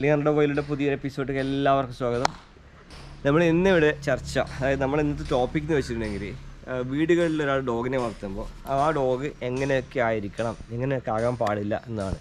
ലിയർഡോ ബോയിലിൻ്റെ പുതിയൊരു എപ്പിസോഡിലേക്ക് എല്ലാവർക്കും സ്വാഗതം നമ്മൾ ഇന്നിവിടെ ചർച്ച അതായത് നമ്മൾ ഇന്നത്തെ ടോപ്പിക് എന്ന് വെച്ചിട്ടുണ്ടെങ്കിൽ ആ, വീടുകളിൽ ഒരാൾ ഡോഗിനെ വളർത്തുമ്പോൾ ആ ഡോഗ് എങ്ങനെയൊക്കെ ആയിരിക്കണം എങ്ങനെയൊക്കെ ആകാൻ പാടില്ല എന്നാണ്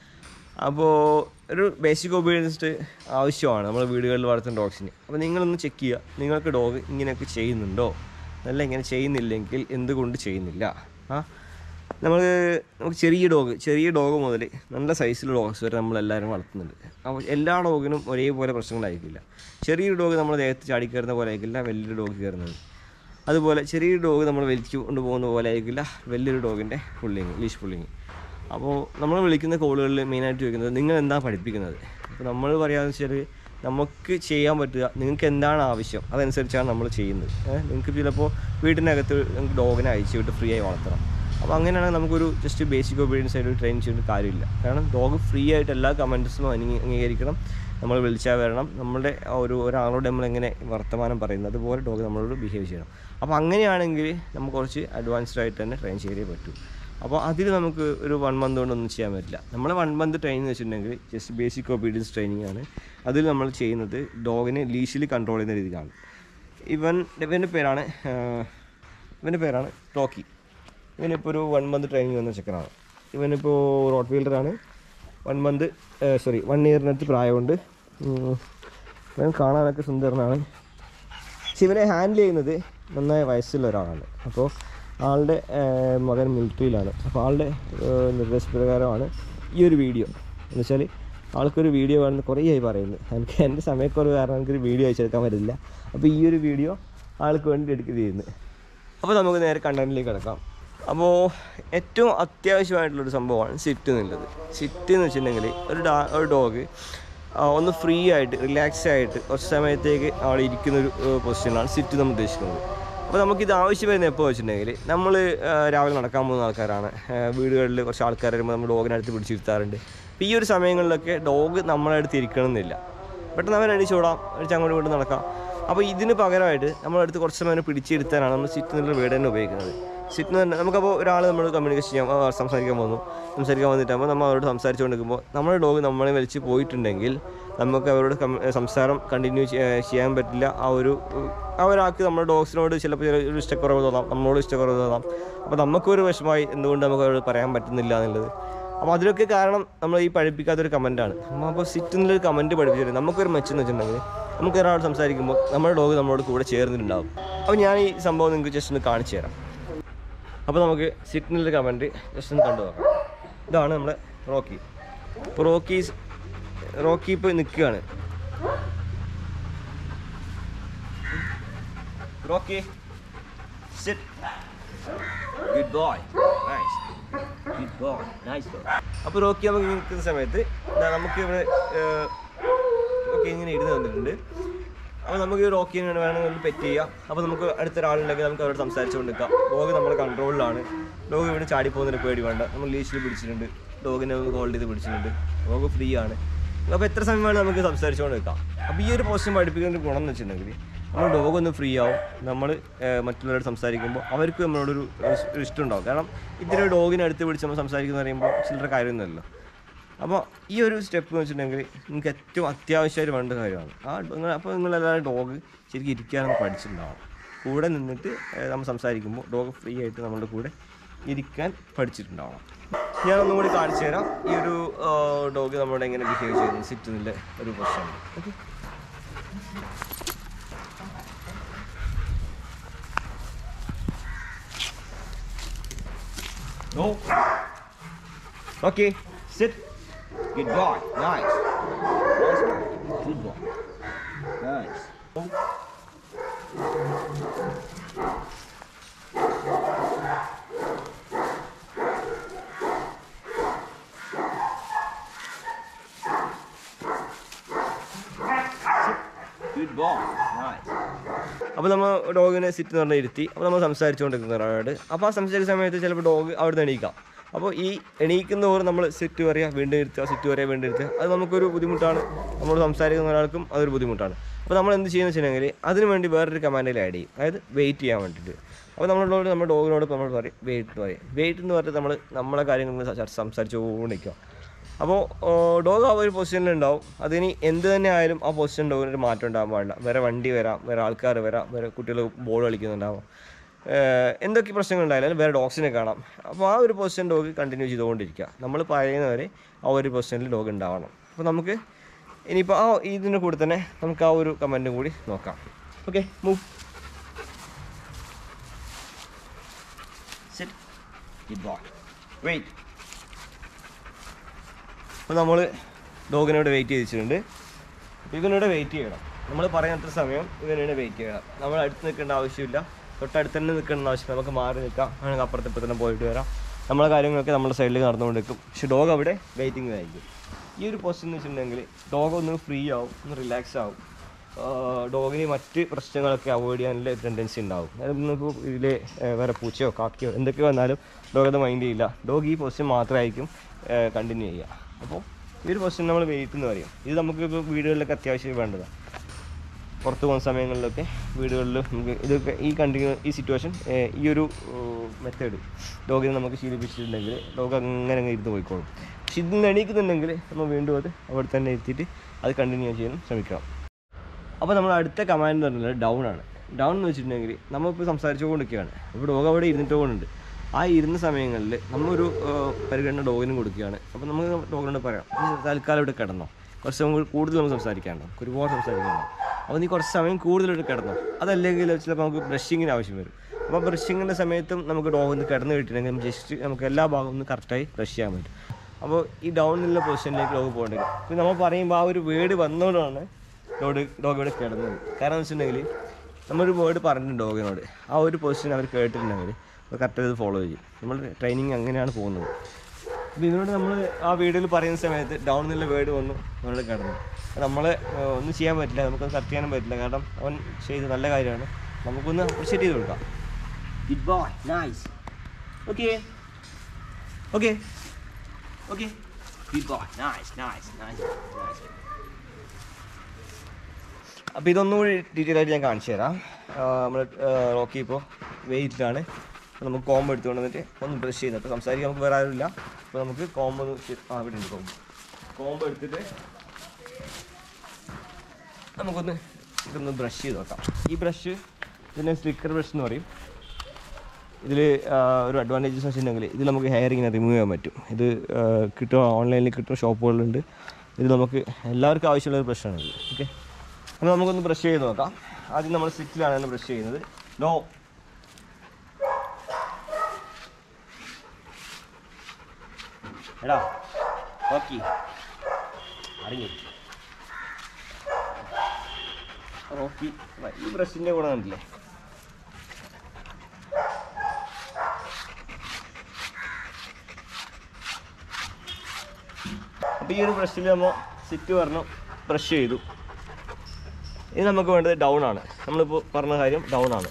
അപ്പോൾ ഒരു ബേസിക് ഒബീഡിയൻസ് ആവശ്യമാണ് നമ്മൾ വീടുകളിൽ വളർത്തുന്ന ഡോഗ്സിന് അപ്പോൾ നിങ്ങളൊന്ന് ചെക്ക് ചെയ്യുക നിങ്ങൾക്ക് ഡോഗ് ഇങ്ങനെയൊക്കെ ചെയ്യുന്നുണ്ടോ നല്ല ഇങ്ങനെ ചെയ്യുന്നില്ലെങ്കിൽ എന്തുകൊണ്ട് ചെയ്യുന്നില്ല ആ നമ്മൾ നമുക്ക് ചെറിയ ഡോഗ് ചെറിയ ഡോഗ് മുതൽ നല്ല സൈസിലുള്ള ഡോഗ്സ് വരെ നമ്മളെല്ലാവരും വളർത്തുന്നുണ്ട് അപ്പോൾ എല്ലാ ഡോഗിനും ഒരേപോലെ പ്രശ്നങ്ങളായിരിക്കില്ല ചെറിയൊരു ഡോഗ് നമ്മൾ ദേഹത്ത് ചാടി കയറുന്ന പോലെ ആയിരിക്കില്ല വലിയൊരു ഡോഗ് കയറുന്നത് അതുപോലെ ചെറിയൊരു ഡോഗ് നമ്മൾ വലിച്ചു കൊണ്ടുപോകുന്ന പോലെ ആയിരിക്കില്ല വലിയൊരു ഡോഗിൻ്റെ പുള്ളിങ് ലീഷ് പുള്ളിങ് അപ്പോൾ നമ്മൾ വിളിക്കുന്ന കോളുകളിൽ മെയിനായിട്ട് ചോദിക്കുന്നത് നിങ്ങൾ എന്താ പഠിപ്പിക്കുന്നത് അപ്പോൾ നമ്മൾ പറയാമെന്ന് വെച്ചാൽ നമുക്ക് ചെയ്യാൻ പറ്റുക നിങ്ങൾക്ക് എന്താണ് ആവശ്യം അതനുസരിച്ചാണ് നമ്മൾ ചെയ്യുന്നത് ഏഹ് നിങ്ങൾക്ക് ചിലപ്പോൾ വീട്ടിനകത്ത് നിങ്ങൾക്ക് ഡോഗിനെ അയച്ചു വിട്ട് ഫ്രീ ആയി വളർത്തണം അപ്പോൾ അങ്ങനെയാണെങ്കിൽ നമുക്കൊരു ജസ്റ്റ് ബേസിക് ഒബീഡിയൻസ് ആയിട്ട് ട്രെയിൻ ചെയ്തിട്ട് കാര്യമില്ല കാരണം ഡോഗ് ഫ്രീ ആയിട്ട് എല്ലാ കമൻറ്റ്സും അംഗീകരിക്കണം നമ്മൾ വിളിച്ചാൽ വരണം നമ്മുടെ ആ ഒരു ഒരാളോട് നമ്മൾ എങ്ങനെ വർത്തമാനം പറയുന്നത് അതുപോലെ ഡോഗ് നമ്മളോട് ബിഹേവ് ചെയ്യണം അപ്പോൾ അങ്ങനെയാണെങ്കിൽ നമുക്ക് കുറച്ച് അഡ്വാൻസ്ഡ് ആയിട്ട് തന്നെ ട്രെയിൻ ചെയ്തേ പറ്റൂ അപ്പോൾ അതിൽ നമുക്ക് ഒരു വൺ മന്ത് കൊണ്ടൊന്നും ചെയ്യാൻ പറ്റില്ല നമ്മൾ വൺ മന്ത് ട്രെയിനിങ് വെച്ചിട്ടുണ്ടെങ്കിൽ ജസ്റ്റ് ബേസിക് ഒബീഡിയൻസ് ട്രെയിനിങ് ആണ് അതിൽ നമ്മൾ ചെയ്യുന്നത് ഡോഗിനെ ലീഷിൽ കൺട്രോൾ ചെയ്യുന്ന രീതിയിലാണ് ഇവൻ ഇവൻ്റെ പേരാണ് ആഹ്, ഇവൻ്റെ പേരാണ് ടോക്കി ഇവനിപ്പോൾ ഒരു വൺ മന്ത് ട്രെയിനിങ് വന്ന ചെക്കനാണ് ഇവനിപ്പോൾ റോട്ട് വീലറാണ് വൺ മന്ത് സോറി വൺ ഇയറിനടുത്ത് പ്രായമുണ്ട് ഉം, ഇവൻ കാണാനൊക്കെ സുന്ദരനാണ് പക്ഷെ ഇവനെ ഹാൻഡിൽ ചെയ്യുന്നത് നന്നായ വയസ്സുള്ള ഒരാളാണ് അപ്പോൾ ആളുടെ ഏഹ്, മകൻ മിലിറ്ററിയിലാണ് അപ്പോൾ ആളുടെ ഏഹ്, നിർദ്ദേശപ്രകാരമാണ് ഈ ഒരു വീഡിയോ എന്ന് വെച്ചാൽ ആൾക്കൊരു വീഡിയോ കാണുന്നത് കുറേ ആയി പറയുന്നത് എനിക്ക് എൻ്റെ സമയക്കുറവ് കാരണം എനിക്കൊരു വീഡിയോ അയച്ചെടുക്കാൻ പറ്റില്ല അപ്പോൾ ഈ ഒരു വീഡിയോ ആൾക്ക് വേണ്ടി എടുക്കുക ചെയ്യുന്നത് അപ്പോൾ നമുക്ക് നേരെ കണ്ടന്റിലേക്ക് കിടക്കാം അപ്പോൾ ഏറ്റവും അത്യാവശ്യമായിട്ടുള്ളൊരു സംഭവമാണ് സിറ്റ് എന്നുള്ളത് സിറ്റ് എന്ന് വെച്ചിട്ടുണ്ടെങ്കിൽ ഒരു ഡാ ഒരു ഡോഗ് ഒന്ന് ഫ്രീ ആയിട്ട് റിലാക്സ് ആയിട്ട് കുറച്ച് സമയത്തേക്ക് അവിടെ ഇരിക്കുന്ന ഒരു പൊസിഷനാണ് സിറ്റ് നമ്മൾ ഉദ്ദേശിക്കുന്നത് അപ്പോൾ നമുക്കിത് ആവശ്യം വരുന്നത് എപ്പോൾ വെച്ചിട്ടുണ്ടെങ്കിൽ നമ്മൾ രാവിലെ നടക്കാൻ പോകുന്ന ആൾക്കാരാണ് ആ, വീടുകളിൽ കുറച്ച് ആൾക്കാർ വരുമ്പോൾ നമ്മൾ ഡോഗിനടുത്ത് പിടിച്ചിരുത്താറുണ്ട് അപ്പോൾ ഈ ഒരു സമയങ്ങളിലൊക്കെ ഡോഗ് നമ്മളെ അടുത്ത് ഇരിക്കണം എന്നില്ല പെട്ടെന്ന് അവൻ അടിച്ചോടാം അടിച്ച് അങ്ങോട്ടും ഇങ്ങോട്ടും നടക്കാം അപ്പോൾ ഇതിന് പകരമായിട്ട് നമ്മളടുത്ത് കുറച്ച് സമയം അവനെ പിടിച്ചിരുത്താനാണ് നമ്മൾ സിറ്റ് എന്നുള്ള വേർഡ് തന്നെ ഉപയോഗിക്കുന്നത് സിറ്റ് എന്ന് പറഞ്ഞാൽ നമുക്കപ്പോൾ ഒരാൾ നമ്മൾ കമ്മ്യൂണിക്കേഷൻ ചെയ്യാൻ ആ, സംസാരിക്കാൻ പോകുന്നു സംസാരിക്കാൻ വന്നിട്ടാകുമ്പോൾ നമ്മൾ അവരോട് സംസാരിച്ചുകൊണ്ട് നിൽക്കുമ്പോൾ നമ്മുടെ ഡോഗ് നമ്മളെ വലിച്ച് പോയിട്ടുണ്ടെങ്കിൽ നമുക്ക് അവരോട് കം- സംസാരം കണ്ടിന്യൂ ചെയ്യാൻ പറ്റില്ല ആ ഒരു ആ ഒരാൾക്ക് നമ്മുടെ ഡോഗ്സിനോട് ചിലപ്പോൾ ചില ഒരു ഇഷ്ടക്കുറവ് തോന്നാം നമ്മളോട് ഇഷ്ടക്കുറവ് തോന്നാം അപ്പോൾ നമുക്കൊരു വിഷമമായി എന്തുകൊണ്ട് നമുക്ക് അവരോട് പറയാൻ പറ്റുന്നില്ല എന്നുള്ളത് അപ്പോൾ അതിലൊക്കെ കാരണം നമ്മൾ ഈ പഠിപ്പിക്കാത്തൊരു കമൻറ്റാണ് അപ്പോൾ സിറ്റ് എന്നുള്ളൊരു കമൻറ്റ് പഠിപ്പിച്ചിട്ട് നമുക്കൊരു മെച്ചം എന്ന് വെച്ചിട്ടുണ്ടെങ്കിൽ നമുക്ക് ഒരാളോട് സംസാരിക്കുമ്പോൾ നമ്മുടെ ഡോഗ് നമ്മളോട് കൂടെ ചേർന്നിട്ടുണ്ടാവും അപ്പോൾ ഞാൻ ഈ സംഭവം നിങ്ങൾക്ക് ജസ്റ്റ് ഒന്ന് കാണിച്ചു തരാം അപ്പോൾ നമുക്ക് സിറ്റ് എന്നുള്ളൊരു കമൻറ്റ് ജസ്റ്റ് ഒന്ന് കണ്ടു നോക്കാം ഇതാണ് നമ്മുടെ റോക്കി ഇപ്പോൾ റോക്കി റോക്കി ഇപ്പോൾ നിൽക്കുകയാണ് Rocky sit good boy nice good boy nice boy അപ്പോൾ റോക്കി നമുക്ക് നിൽക്കുന്ന സമയത്ത് ദാ നമുക്ക് ഇവിടെ ഓക്കെ ഇങ്ങനെ ഇരുന്ന് വന്നിട്ടുണ്ട് അപ്പോൾ നമുക്ക് റോക്കിനെ വേണമെങ്കിൽ പെറ്റ് ചെയ്യാം അപ്പോൾ നമുക്ക് അടുത്തൊരാളുണ്ടെങ്കിൽ നമുക്ക് അവരോട് സംസാരിച്ചുകൊണ്ട് നിൽക്കാം ഡോഗ് നമ്മുടെ കൺട്രോളിലാണ് ഡോഗ് ഇവിടെ ചാടി പോകുന്നതിന് പേടി വേണ്ട നമ്മൾ ലീഷിൽ പിടിച്ചിട്ടുണ്ട് ഡോഗിനെ നമുക്ക് ഹോൾഡ് ചെയ്ത് പിടിച്ചിട്ടുണ്ട് ഡോഗ് ഫ്രീ ആണ് അപ്പോൾ എത്ര സമയം വേണം നമുക്ക് സംസാരിച്ചുകൊണ്ട് നിൽക്കാം അപ്പോൾ ഈ ഒരു പോസ്റ്റ് പഠിപ്പിക്കുന്ന ഒരു ഗുണം എന്ന് വെച്ചിട്ടുണ്ടെങ്കിൽ നമ്മൾ ഡോഗ് ഒന്ന് ഫ്രീ ആവും നമ്മൾ മറ്റുള്ളവരോട് സംസാരിക്കുമ്പോൾ അവർക്ക് നമ്മളോടൊരു ഒരു ഇഷ്ടം ഉണ്ടാവും കാരണം ഇത്തരം ഡോഗിനെ അടുത്ത് പിടിച്ച് നമ്മൾ സംസാരിക്കുന്ന പറയുമ്പോൾ ചില്ലറ കാര്യമൊന്നുമല്ലോ അപ്പോൾ ഈ ഒരു സ്റ്റെപ്പ് എന്ന് വെച്ചിട്ടുണ്ടെങ്കിൽ നിങ്ങൾക്ക് ഏറ്റവും അത്യാവശ്യമായിട്ട് വേണ്ട കാര്യമാണ് ആ നിങ്ങൾ അപ്പോൾ നിങ്ങളെല്ലാവരും ഡോഗ് ശരിക്കും ഇരിക്കാനൊന്ന് പഠിച്ചിട്ടുണ്ടാവും കൂടെ നിന്നിട്ട് ഏഹ്, നമ്മൾ സംസാരിക്കുമ്പോൾ ഡോഗ് ഫ്രീ ആയിട്ട് നമ്മളുടെ കൂടെ ഇരിക്കാൻ പഠിച്ചിട്ടുണ്ടാവണം ഞാൻ ഒന്നും കൂടി കാണിച്ചു തരാം ഈ ഒരു ഡോഗ് നമ്മളോട് എങ്ങനെ ബിഹേവ് ചെയ്യുന്നു സിറ്റുന്നില്ല ഒരു പ്രശ്നമാണ് okay No. Okay, sit. Good boy. Nice. Nice boy. Good boy. Nice. Good boy. Nice. അപ്പോൾ നമ്മൾ ഡോഗിനെ സിറ്റ് എന്ന് പറഞ്ഞാൽ ഇരുത്തി അപ്പോൾ നമ്മൾ സംസാരിച്ചുകൊണ്ടിരിക്കുന്ന ഒരാളോട് അപ്പോൾ ആ സംസാരിക്കുന്ന സമയത്ത് ചിലപ്പോൾ ഡോഗ് അവിടെ നിന്ന് എണീക്കാം അപ്പോൾ ഈ എണീക്കുന്ന ഓർ നമ്മൾ സിറ്റ് പറയുക വീണ്ടും ഇരുത്തുക സിറ്റ് പറയുക വീണ്ടും ഇരുത്തുക അത് നമുക്കൊരു ബുദ്ധിമുട്ടാണ് നമ്മൾ സംസാരിക്കുന്ന ഒരാൾക്കും അതൊരു ബുദ്ധിമുട്ടാണ് അപ്പോൾ നമ്മൾ എന്ത് ചെയ്യുന്നത് വെച്ചിട്ടുണ്ടെങ്കിൽ അതിന് വേണ്ടി വേറൊരു കമാൻഡിൽ ആഡ് ചെയ്യും അതായത് വെയിറ്റ് ചെയ്യാൻ വേണ്ടിയിട്ട് അപ്പോൾ നമ്മളോട് നമ്മുടെ ഡോഗിനോട് നമ്മൾ പറയും വെയിറ്റ് പറയും വെയിറ്റ് എന്ന് പറഞ്ഞിട്ട് നമ്മൾ നമ്മളെ കാര്യങ്ങൾ സംസാരിച്ചുകൊണ്ടിരിക്കുക അപ്പോൾ ഡോഗ് ആ ഒരു പൊസിഷനിൽ ഉണ്ടാവും അതിനി എന്ത് തന്നെ ആയാലും ആ പൊസിഷൻ ഡോഗിന് ഒരു മാറ്റം ഉണ്ടാകാൻ പാടില്ല വേറെ വണ്ടി വരാം വേറെ ആൾക്കാർ വരാം വേറെ കുട്ടികൾ ബോൾ കളിക്കുന്നുണ്ടാവാം ഏഹ് എന്തൊക്കെ പ്രശ്നങ്ങൾ ഉണ്ടായാലും വേറെ ഡോഗ്സിനെ കാണാം അപ്പോൾ ആ ഒരു പൊസിഷൻ ഡോഗ് കണ്ടിന്യൂ ചെയ്തുകൊണ്ടിരിക്കുക നമ്മൾ പറയുന്നവരെ ആ ഒരു പൊസിഷനിൽ ഡോഗ് ഉണ്ടാവണം അപ്പോൾ നമുക്ക് ഇനിയിപ്പോൾ ആ ഇതിൻ്റെ കൂടെ തന്നെ നമുക്ക് ആ ഒരു കമൻറ്റും കൂടി നോക്കാം okay move sit good boy wait അപ്പോൾ നമ്മൾ ഡോഗിനോട് വെയിറ്റ് ചെയ്തിട്ടുണ്ട് ഇവനോട് വെയിറ്റ് ചെയ്യണം നമ്മൾ പറയുന്നത്ര സമയം ഇവനോട് വെയിറ്റ് ചെയ്യണം നമ്മൾ അടുത്ത് നിൽക്കേണ്ട ആവശ്യമില്ല തൊട്ടടുത്ത് തന്നെ നിൽക്കേണ്ട ആവശ്യം നമുക്ക് മാറി നിൽക്കാം വേണമെങ്കിൽ അപ്പുറത്ത് ഇപ്പം തന്നെ പോയിട്ട് വരാം നമ്മളെ കാര്യങ്ങളൊക്കെ നമ്മുടെ സൈഡിൽ നടന്നുകൊണ്ടിരിക്കും പക്ഷെ ഡോഗ് അവിടെ വെയിറ്റിംഗ് ആയിരിക്കും ഈ ഒരു പൊസിഷൻ എന്ന് വെച്ചിട്ടുണ്ടെങ്കിൽ ഡോഗ് ഒന്ന് ഫ്രീ ആവും ഒന്ന് റിലാക്സ് ആവും ഡോഗിന് മറ്റ് പ്രശ്നങ്ങളൊക്കെ അവോയ്ഡ് ചെയ്യാനുള്ള ടെൻഡൻസി ഉണ്ടാവും ഇപ്പോൾ ഇതിൽ വേറെ പൂച്ചയോ കാക്കയോ എന്തൊക്കെ വന്നാലും ഡോഗ് അത് മൈൻഡ് ചെയ്യില്ല ഡോഗ് ഈ പൊസിഷൻ മാത്രമായിരിക്കും കണ്ടിന്യൂ ചെയ്യുക അപ്പോൾ ഈ ഒരു പൊസിഷൻ നമ്മൾ വെയിറ്റ് എന്ന് പറയും ഇത് നമുക്ക് ഇപ്പോൾ വീടുകളിലൊക്കെ അത്യാവശ്യം വേണ്ടതാണ് പുറത്ത് പോകുന്ന സമയങ്ങളിലൊക്കെ വീടുകളിൽ നമുക്ക് ഇതൊക്കെ ഈ കണ്ടിന്യൂ ഈ സിറ്റുവേഷൻ ഈ ഒരു മെത്തേഡ് ഡോഗിനെ നമുക്ക് ശീലിപ്പിച്ചിട്ടുണ്ടെങ്കിൽ ഡോഗ് അങ്ങനെ അങ്ങ് ഇരുന്ന് പോയിക്കോളും പക്ഷെ ഇതിൽ എണീക്കുന്നുണ്ടെങ്കിൽ നമ്മൾ വീണ്ടും അത് അവിടെ തന്നെ എത്തിയിട്ട് അത് കണ്ടിന്യൂ ചെയ്യാൻ ശ്രമിക്കണം അപ്പോൾ നമ്മൾ അടുത്ത കമാൻഡ് എന്ന് പറഞ്ഞാൽ ഡൗൺ ആണ് ഡൗൺ എന്ന് വെച്ചിട്ടുണ്ടെങ്കിൽ നമ്മളിപ്പോൾ സംസാരിച്ചുകൊണ്ടിരിക്കുകയാണ് ഇപ്പോൾ ഡോഗ് അവിടെ ഇരുന്നിട്ട് പോകുന്നുണ്ട് ആ ഇരുന്ന സമയങ്ങളിൽ നമ്മളൊരു ഏഹ്, പരിഗണന ഡോഗിനും കൊടുക്കുകയാണ് അപ്പോൾ നമുക്ക് ഡോഗിനോട് പറയാം "നീ തൽക്കാലം ഇവിടെ കിടന്നോ കുറച്ച് സമയം കൂടുതൽ നമുക്ക് സംസാരിക്കാനുണ്ടോ നമുക്ക് ഒരുപാട് സംസാരിക്കാനുണ്ടോ അപ്പോൾ നീ കുറച്ച് സമയം കൂടുതൽ ഇവിടെ കിടന്നോ അതല്ലെങ്കിൽ ചിലപ്പോൾ നമുക്ക് ബ്രഷിങ്ങിന് ആവശ്യം വരും അപ്പോൾ ബ്രഷിങ്ങിൻ്റെ സമയത്തും നമുക്ക് ഡോഗ് ഒന്ന് കിടന്ന് കിട്ടിയിട്ടുണ്ടെങ്കിൽ നമുക്ക് ജസ്റ്റ് നമുക്ക് എല്ലാ ഭാഗവും ഒന്ന് കറക്റ്റായി ബ്രഷ് ചെയ്യാൻ പറ്റും അപ്പോൾ ഈ ഡൗണിലുള്ള പൊസിഷനിലേക്ക് ഡോഗ് പോകേണ്ടത് പിന്നെ നമ്മൾ പറയുമ്പോൾ ആ ഒരു വേർഡ് വന്നതുകൊണ്ടാണ് ഡോഗ് ഡോഗ് ഇവിടെ കിടന്നത് കാരണം എന്ന് വെച്ചിട്ടുണ്ടെങ്കിൽ നമ്മളൊരു വേർഡ് പറഞ്ഞിട്ടുണ്ട് ഡോഗിനോട് ആ ഒരു പൊസിഷൻ അവർ കേട്ടിട്ടുണ്ടെങ്കിൽ അവർ കറക്റ്റ് ഇത് ഫോളോ ചെയ്യും നമ്മൾ ട്രെയിനിങ് അങ്ങനെയാണ് പോകുന്നത് അപ്പോൾ ഇതിനോട് നമ്മൾ ആ വീഡിയോയിൽ പറയുന്ന സമയത്ത് ഡൗൺ എന്നുള്ള വേർഡ് വന്നു നമ്മൾ കിടന്നു നമ്മൾ ഒന്നും ചെയ്യാൻ പറ്റില്ല നമുക്കത് കറക്റ്റ് ചെയ്യാനും പറ്റില്ല കാരണം അവൻ ചെയ്ത് നല്ല കാര്യമാണ് നമുക്കൊന്ന് അപ്രിഷ്യേറ്റ് ചെയ്ത് കൊടുക്കാം good boy nice okay okay okay good boy nice nice nice nice അപ്പോൾ ഇതൊന്നും കൂടി ഡീറ്റെയിൽ ആയിട്ട് ഞാൻ കാണിച്ചു തരാം നമ്മൾ റോക്കി ഇപ്പോൾ വെയിറ്റിലാണ് അപ്പോൾ നമുക്ക് കോമ്പ് എടുത്തുകൊണ്ട് വന്നിട്ട് ഒന്ന് ബ്രഷ് ചെയ്യുന്നത് അപ്പോൾ സംസാരിക്കാൻ നമുക്ക് വേറെ ആരുമില്ല അപ്പോൾ നമുക്ക് കോമ്പ് ഒന്ന് ശരി- ആ ഇവിടെ ഉണ്ട് കോമ്പ് കോമ്പ് എടുത്തിട്ട് നമുക്കൊന്ന് ഇതൊന്ന് ബ്രഷ് ചെയ്ത് നോക്കാം ഈ ബ്രഷ് ഇതിനെ സ്റ്റിക്കർ ബ്രഷ് എന്ന് പറയും ഇതിൽ ഒരു അഡ്വാൻറ്റേജസ് വെച്ചിട്ടുണ്ടെങ്കിൽ ഇതിൽ നമുക്ക് ഹെയർ ഇങ്ങനെ റിമൂവ് ചെയ്യാൻ പറ്റും ഇത് ആ, കിട്ടും ഓൺലൈനിൽ കിട്ടുന്ന ഷോപ്പുകളുണ്ട് ഇത് നമുക്ക് എല്ലാവർക്കും ആവശ്യമുള്ള ഒരു ബ്രഷാണ് ഇത് ഓക്കെ അപ്പോൾ നമുക്കൊന്ന് ബ്രഷ് ചെയ്ത് നോക്കാം ആദ്യം നമ്മൾ സ്റ്റിക്കിലാണ് ബ്രഷ് ചെയ്യുന്നത് നോ എടാ ഓക്കെ അറിഞ്ഞു റോക്കി ഈ ബ്രഷിൻ്റെ കൂടെ കണ്ടില്ലേ അപ്പോൾ ഈ ഒരു ബ്രഷിൽ നമ്മൾ സിറ്റ് പറഞ്ഞു ബ്രഷ് ചെയ്തു ഇത് നമുക്ക് വേണ്ടത് ഡൗൺ ആണ് നമ്മളിപ്പോൾ പറഞ്ഞ കാര്യം ഡൗൺ ആണ്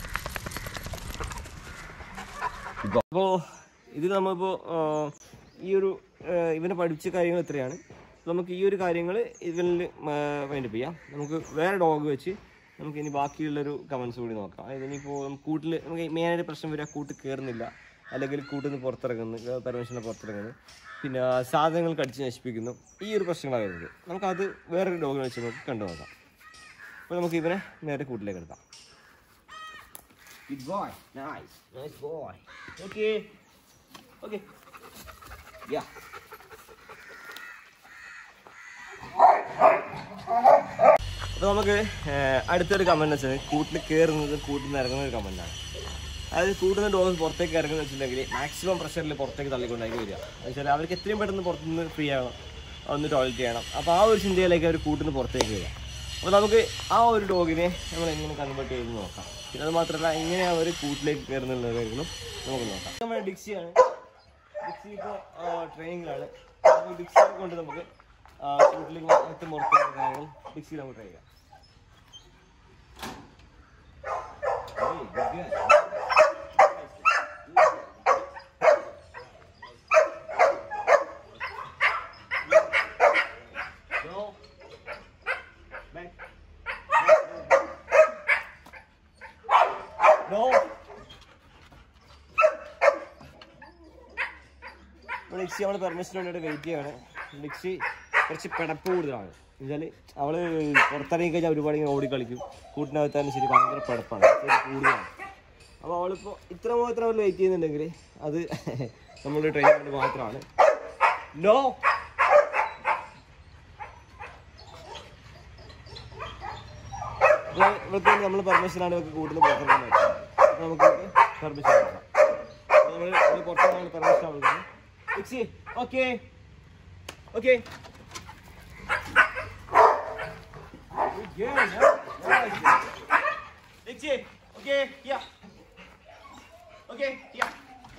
അപ്പോൾ ഇത് നമ്മളിപ്പോൾ ഈ ഒരു ആ, ഇവനെ പഠിച്ച കാര്യങ്ങൾ ഇത്രയാണ് നമുക്ക് ഈ ഒരു കാര്യങ്ങൾ ഇവനിൽ വൈൻഡപ്പ് ചെയ്യാം നമുക്ക് വേറെ ഡോഗ് വെച്ച് നമുക്ക് ഇനി ബാക്കിയുള്ളൊരു കമൻസ് കൂടി നോക്കാം അതായത് ഇനിയിപ്പോൾ നമുക്ക് കൂട്ടിൽ നമുക്ക് മെയിനായിട്ട് പ്രശ്നം വരിക കൂട്ട് കയറുന്നില്ല അല്ലെങ്കിൽ കൂട്ടിൽ നിന്ന് പുറത്തിറങ്ങുന്നു പെർമിഷനെ പുറത്തിറങ്ങുന്നു പിന്നെ സാധനങ്ങൾ കടിച്ച് നശിപ്പിക്കുന്നു ഈ ഒരു പ്രശ്നങ്ങളാണ് വരുന്നത് നമുക്കത് വേറൊരു ഡോഗിനെ വെച്ച് നമുക്ക് കണ്ടു നോക്കാം അപ്പോൾ നമുക്ക് ഇവനെ നേരെ കൂട്ടിലേക്ക് എടുക്കാം Good boy. Nice. Nice boy. Okay. Okay. Yeah. അപ്പോൾ നമുക്ക് ഏർ, അടുത്തൊരു കമൻറ്റ് വെച്ചാൽ കൂട്ടിൽ കയറുന്നത് കൂട്ടിൽ നിന്ന് ഇറങ്ങുന്ന ഒരു കമൻറ്റാണ് അതായത് കൂടുന്ന ഡോഗ് പുറത്തേക്ക് ഇറങ്ങുന്ന വെച്ചിട്ടുണ്ടെങ്കിൽ മാക്സിമം പ്രഷറിൽ പുറത്തേക്ക് തള്ളിക്കൊണ്ടാക്കി വരിക എന്നുവെച്ചാൽ അവർക്ക് എത്രയും പെട്ടെന്ന് പുറത്തുനിന്ന് ഫ്രീ ആകണം ഒന്ന് ടോയ്ലറ്റ് ചെയ്യണം അപ്പോൾ ആ ഒരു ചിന്തയിലേക്ക് അവർ കൂട്ടിന് പുറത്തേക്ക് വരിക അപ്പോൾ നമുക്ക് ആ ഒരു ഡോഗിനെ നമ്മൾ എങ്ങനെ കൺവേർട്ട് ചെയ്ത് നോക്കാം പിന്നെ അത് മാത്രമല്ല എങ്ങനെ അവർ കൂട്ടിലേക്ക് കയറുന്നുള്ള കാര്യങ്ങളും നമുക്ക് നോക്കാം നമ്മുടെ ഡിക്സിയാണ് ഡിക്സി ഇപ്പോൾ ട്രെയിനിങ്ങിലാണ് അപ്പോൾ ഡിക്സി കൊണ്ട് നമുക്ക് ആ, കൂട്ടിലേക്ക് മൊത്തം പുറത്തേക്ക് കാര്യങ്ങൾ ഡിക്സിയിൽ നമുക്ക് ട്രൈ ചെയ്യാം Hey, good, good. Go. Back. No. ഇവിടെ നമ്മൾ പെർമിഷൻ വേണ്ടിയിട്ട് വെയിറ്റ് ചെയ്യാണ് ലിക്സി കുറച്ച് പിടപ്പ് കൂടുതലാണ് എന്നുവെച്ചാൽ അവള് പുറത്തിറങ്ങി കഴിഞ്ഞാൽ ഒരുപാട് ഇങ്ങനെ ഓടി കളിക്കും കൂട്ടിനകത്താനും ശരി ഭയങ്കര പിടപ്പാണ് ശരി കൂടുതലാണ് അപ്പോൾ അവളിപ്പോൾ ഇത്ര മാത്രം അവൾ വെയിറ്റ് ചെയ്യുന്നുണ്ടെങ്കിൽ അത് നമ്മളുടെ ട്രെയിൻ കൊണ്ട് മാത്രമാണ് നോ ഇവർക്ക് നമ്മൾ പെർമിഷനാണ് ഇവർക്ക് കൂടുതൽ പുറത്തിറങ്ങാൻ അപ്പോൾ നമുക്ക് പെർമിഷൻ കൊടുക്കാം അപ്പോൾ നമ്മൾ പുറത്തിറങ്ങാൻ പെർമിഷൻ കൊടുക്കുന്നത് Dixie okay okay Dixie, okay, yeah. Okay, yeah.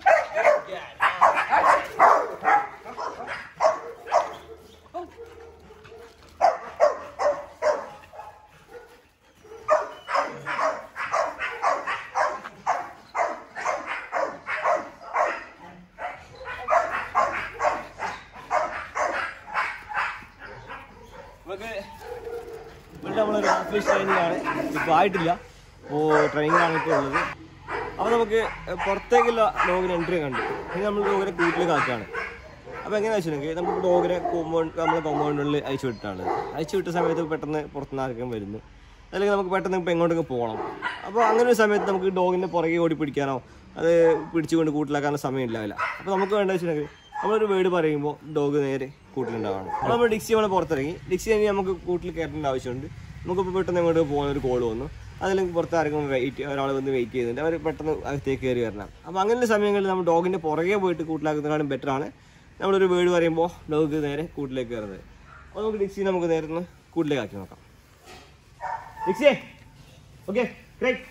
നമുക്ക് ഇവിടെ നമ്മളൊരു ഓഫീസ് ട്രെയിനിങ് ആണ് ഇപ്പോൾ ആയിട്ടില്ല അപ്പോൾ ട്രെയിനിങ് ആണ് ഇപ്പോൾ ഉള്ളത് അപ്പോൾ നമുക്ക് പുറത്തേക്കുള്ള ഡോഗിന് എൻട്രി കണ്ടു ഇനി നമ്മൾ ഡോഗിനെ കൂട്ടിലേക്ക് ആക്കുകയാണ് അപ്പോൾ എങ്ങനെയാണെന്ന് വെച്ചിട്ടുണ്ടെങ്കിൽ നമുക്ക് ഡോഗിനെ കോമ്പൗണ്ട് നമ്മളെ കോമ്പൗണ്ടിനുള്ളിൽ അയച്ചു വിട്ടാണ് അയച്ചു വിട്ട സമയത്ത് പെട്ടെന്ന് പുറത്തുനിന്ന് ആർക്കും വരുന്നു അല്ലെങ്കിൽ നമുക്ക് പെട്ടെന്ന് ഇപ്പോൾ എങ്ങോട്ടെങ്കിലും പോകണം അപ്പോൾ അങ്ങനെ ഒരു സമയത്ത് നമുക്ക് ഡോഗിൻ്റെ പുറകെ ഓടി പിടിക്കാനോ അത് പിടിച്ചുകൊണ്ട് കൂട്ടിലാക്കാനോ സമയമില്ലാവില്ല അപ്പോൾ നമുക്ക് വേണ്ടത് വെച്ചിട്ടുണ്ടെങ്കിൽ നമ്മളൊരു വേർഡ് പറയുമ്പോൾ ഡോഗ് നേരെ കൂട്ടിലുണ്ടാവണം അപ്പോൾ നമ്മൾ ഡിക്സി നമ്മൾ പുറത്തിറങ്ങി ഡിക്സി കഴിഞ്ഞ് നമുക്ക് കൂട്ടിൽ കയറേണ്ട ആവശ്യമുണ്ട് നമുക്കിപ്പോൾ പെട്ടെന്ന് എങ്ങോട്ട് പോകുന്ന ഒരു കോൾ വന്നു അതിലേക്ക് പുറത്ത് ആരെങ്കിലും വെയിറ്റ് ഒരാൾ വന്ന് വെയിറ്റ് ചെയ്യുന്നുണ്ട് അവർ പെട്ടെന്ന് അകത്തേക്ക് കയറി വരണം അപ്പോൾ അങ്ങനെയുള്ള സമയങ്ങളിൽ നമ്മൾ ഡോഗിൻ്റെ പുറകെ പോയിട്ട് കൂട്ടിലാക്കുന്നതിനാലും ബെറ്ററാണ് നമ്മളൊരു വേർഡ് പറയുമ്പോൾ ഡോഗ് നേരെ കൂട്ടിലേക്ക് കയറുന്നത് അപ്പോൾ നമുക്ക് ഡിക്സി നമുക്ക് നേരെ ഒന്ന് കൂട്ടിലേക്ക് ആക്കി നോക്കാം ഡിക്സിയെ ഓക്കെ ഗ്രേറ്റ്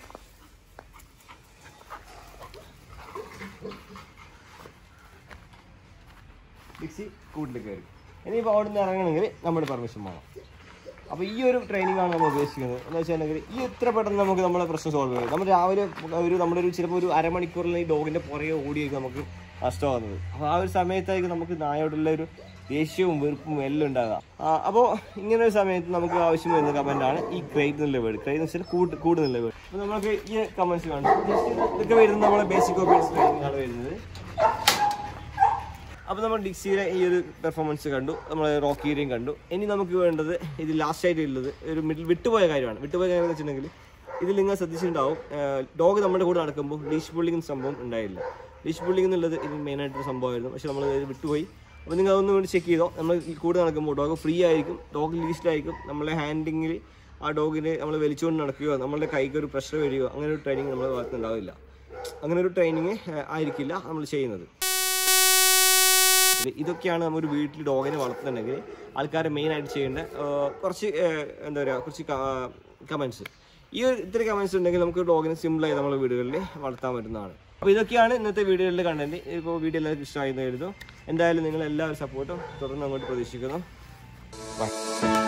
ഡിക്സി കൂട്ടിൽ കയറി ഇനിയിപ്പോൾ അവിടെ നിന്ന് ഇറങ്ങണമെങ്കിൽ നമ്മുടെ പെർമിഷൻ വേണം അപ്പോൾ ഈ ഒരു ട്രെയിനിങ് ആണ് നമ്മൾ ഉദ്ദേശിക്കുന്നത് എന്ന് വെച്ചിട്ടുണ്ടെങ്കിൽ ഈ ഇത്ര പെട്ടെന്ന് നമുക്ക് നമ്മുടെ പ്രശ്നം സോൾവ് ചെയ്യും നമ്മൾ രാവിലെ ഒരു നമ്മുടെ ഒരു ചിലപ്പോൾ ഒരു അരമണിക്കൂറിൽ ഈ ഡോഗിൻ്റെ പുറകെ ഓടിയായിരിക്കും നമുക്ക് നഷ്ടമാകുന്നത് അപ്പോൾ ആ ഒരു സമയത്തായിരിക്കും നമുക്ക് നായോടുള്ള ഒരു ദേഷ്യവും വെറുപ്പും എല്ലാം ഉണ്ടാകുക അപ്പോൾ ഇങ്ങനെ ഒരു സമയത്ത് നമുക്ക് ആവശ്യം വരുന്ന കമൻ്റാണ് ഈ ക്രൈറ്റ് എന്നുള്ള വേർഡ് ക്രൈറ്റ് എന്ന് വെച്ചാൽ കൂട്ട് കൂടുന്നുള്ള വേർഡ് അപ്പോൾ നമുക്ക് ഈ കമൻസ് കാണും ജസ്റ്റ് ഇതൊക്കെ വരുന്നത് നമ്മുടെ ബേസിക് ഓപ്പേഴ്സ് ട്രെയിനിങ് ആണ് വരുന്നത് അപ്പോൾ നമ്മൾ ഡിക്സിയുടെ ഈ ഒരു പെർഫോമൻസ് കണ്ടു നമ്മൾ റോക്കിയുടെയും കണ്ടു ഇനി നമുക്ക് വേണ്ടത് ഇത് ലാസ്റ്റ് ആയിട്ട് ഉള്ളത് ഒരു മിഡിൽ വിട്ടുപോയ കാര്യമാണ് വിട്ടുപോയ കാര്യം എന്ന് വെച്ചിട്ടുണ്ടെങ്കിൽ ഇതിൽ നിങ്ങൾ ശ്രദ്ധിച്ചിട്ടുണ്ടാവും ഡോഗ് നമ്മുടെ കൂടെ നടക്കുമ്പോൾ ലീഷ് പുള്ളിങ് സംഭവം ഉണ്ടായില്ല ലീഷ് പുള്ളിങ് എന്നുള്ളത് ഇത് മെയിനായിട്ടൊരു സംഭവമായിരുന്നു പക്ഷെ നമ്മൾ ഇത് വിട്ടുപോയി അപ്പോൾ നിങ്ങൾ അതൊന്ന് വേണ്ടി ചെക്ക് ചെയ്തോ നമ്മൾ ഈ കൂടെ നടക്കുമ്പോൾ ഡോഗ് ഫ്രീ ആയിരിക്കും ഡോഗ് ലീസ്റ്റിലായിരിക്കും നമ്മളെ ഹാൻഡിങ്ങിൽ ആ ഡോഗിനെ നമ്മൾ വലിച്ചുകൊണ്ട് നടക്കുകയോ നമ്മളുടെ കൈക്ക് ഒരു പ്രഷർ വരികയോ അങ്ങനെ ഒരു ട്രെയിനിങ് നമ്മുടെ ഭാഗത്ത് ഉണ്ടാവില്ല അങ്ങനെ ഒരു ട്രെയിനിങ് ആയിരിക്കില്ല നമ്മൾ ചെയ്യുന്നത് ഇതൊക്കെയാണ് നമ്മൾ ഒരു വീട്ടിൽ ഡോഗിനെ വളർത്തുന്നുണ്ടെങ്കിൽ ആൾക്കാർ മെയിനായിട്ട് ചെയ്യേണ്ട ആ, കുറച്ച് ആ, എന്താ പറയുക കുറച്ച് കമൻസ് ഈ ഒരു ഇത്ര കമൻസ് ഉണ്ടെങ്കിൽ നമുക്ക് ഡോഗിനെ സിമ്പിളായി നമ്മുടെ വീടുകളിൽ വളർത്താൻ പറ്റുന്നതാണ് അപ്പോൾ ഇതൊക്കെയാണ് ഇന്നത്തെ വീഡിയോയിലെ കണ്ടന്റ് ഇപ്പോൾ വീഡിയോ എല്ലാവർക്കും ഇഷ്ടമായി എന്ന് കരുതുന്നു എന്തായാലും നിങ്ങൾ എല്ലാവരും സപ്പോർട്ടും തുടർന്ന് അങ്ങോട്ട് പ്രതീക്ഷിക്കുന്നു ബൈ